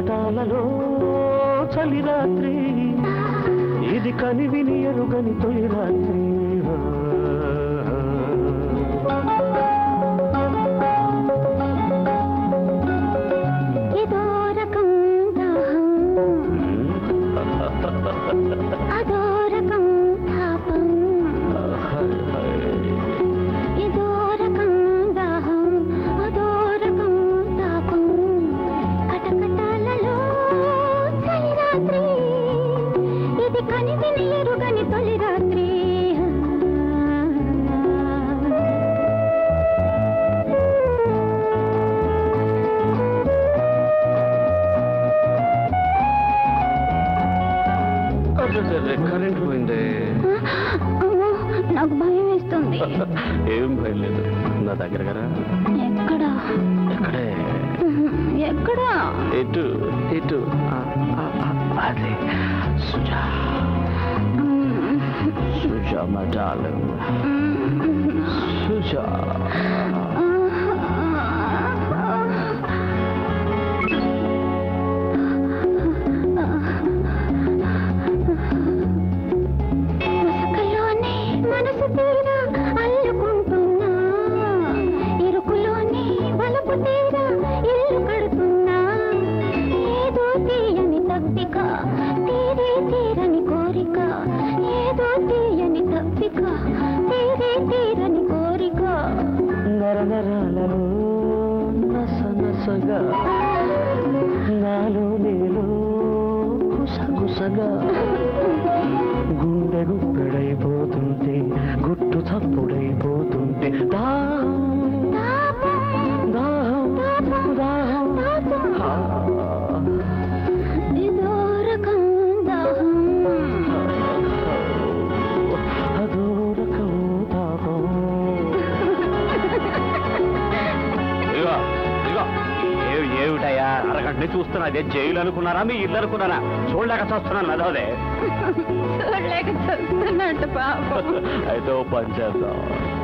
కటకటాలలో చలి రాత్రి ఇది కనివిని ఎరుగని తొలి రాత్రి ఏదో రకం దాహం అదో రకం తాపం ఏదో రకం దాహం అదో రకం తాపం కటకటాలలో చలి రాత్రి ఇది కనివిని ఎరుగని తొలి రాత్రి కరెంట్ పోయింది అమ్మో, నాకు భయం వేస్తుంది ఏం భయం లేదు నా దగ్గర కదా ఎక్కడ ఎక్కడే ఎక్కడ ఇటు ఇటు ఆ, ఆ, ఆ, అదే సుజా సుజా మా డార్లింగ్ సుజా మసకలోనే మనసు తీరా అల్లుకుంటున్నా ఇరుకులోనే బలపు తీరా ఇల్లు కడుతున్నా ఏదో తీయని తప్పిక తీరే తీరని కోరిక ఏదో తీయని తప్పిక తీరే తీరని కోరిక నర నరాలలో నస నసగా నాలో నేలో గుసగుసగా గుండె గుప్పెడైపోతుంటే గుట్టు చప్పుడైపోతుంటే దాహం దాహం దాహం ఆ, ఏదో రకం దాహం అదో రకం దాహం ఇదిగో, ఇదిగో. ఏ- ఏమిటయ్యా అరగంట నుంచి చూస్తున్నా అదే జైలు అనుకున్నారా మీ ఇల్లు అనుకున్నారా చూడలేక చూస్తున్నాను అదోదే చూడలేక చూస్తున్నట్టు పాపం అయితే ఓ పని చేద్దాం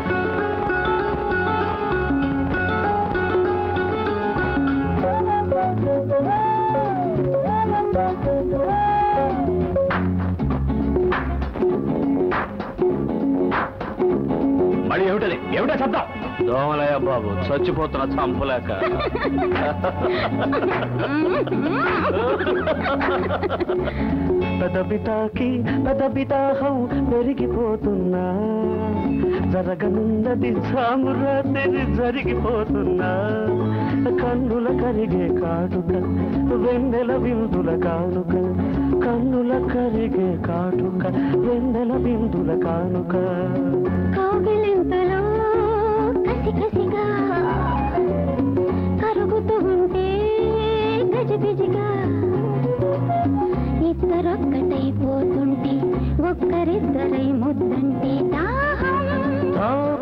మళ్ళీ ఏమిటది ఏమిటా శబ్దం దోమలయ్య బాబు చచ్చిపోతున్న చంపలేక పెదబితాకి పెదబితాహం పెరిగిపోతున్నా జరగనున్నది సామురాత్రి జరిగిపోతున్నా కన్నుల కరిగే కాటుక వెన్నెల బిందుల కానుక కన్నుల కరిగే కాటుక వెన్నెల బిందుల కానుక కౌగిలింతలో కసి కసిగా కరుగుతూ ఉంటే గజిబిజిగా ఇద్దరొక్కటైపోతుంటే ఒక్కరిద్దరై ముద్దంటే దాహం దాహం